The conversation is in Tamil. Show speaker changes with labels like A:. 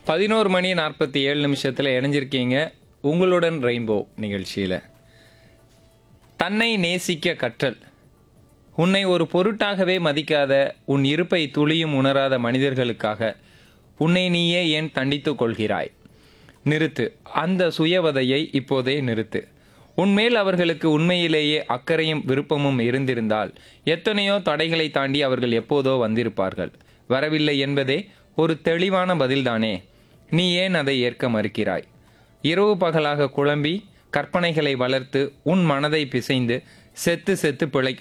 A: பதினோரு மணி நாற்பத்தி ஏழு நிமிஷத்தில் இணைஞ்சிருக்கீங்க உங்களுடன் ரெயின்போ நிகழ்ச்சியில் தன்னை நேசிக்க கற்றல் உன்னை ஒரு பொருட்டாகவே மதிக்காத உன் இருப்பை துளியும் உணராத மனிதர்களுக்காக உன்னை நீயே ஏன் தண்டித்துக் கொள்கிறாய் நிறுத்து அந்த சுயவதையை இப்போதே நிறுத்து உன்மேல் அவர்களுக்கு உண்மையிலேயே அக்கறையும் விருப்பமும் இருந்திருந்தால் எத்தனையோ தடைகளை தாண்டி அவர்கள் எப்போதோ வந்திருப்பார்கள் வரவில்லை என்பதே ஒரு தெளிவான பதில்தானே நீ ஏன் அதை ஏற்க மறுக்கிறாய் இரவு பகலாக குழம்பி கற்பனைகளை வளர்த்து உன் மனதை பிசைந்து செத்து செத்து பிழை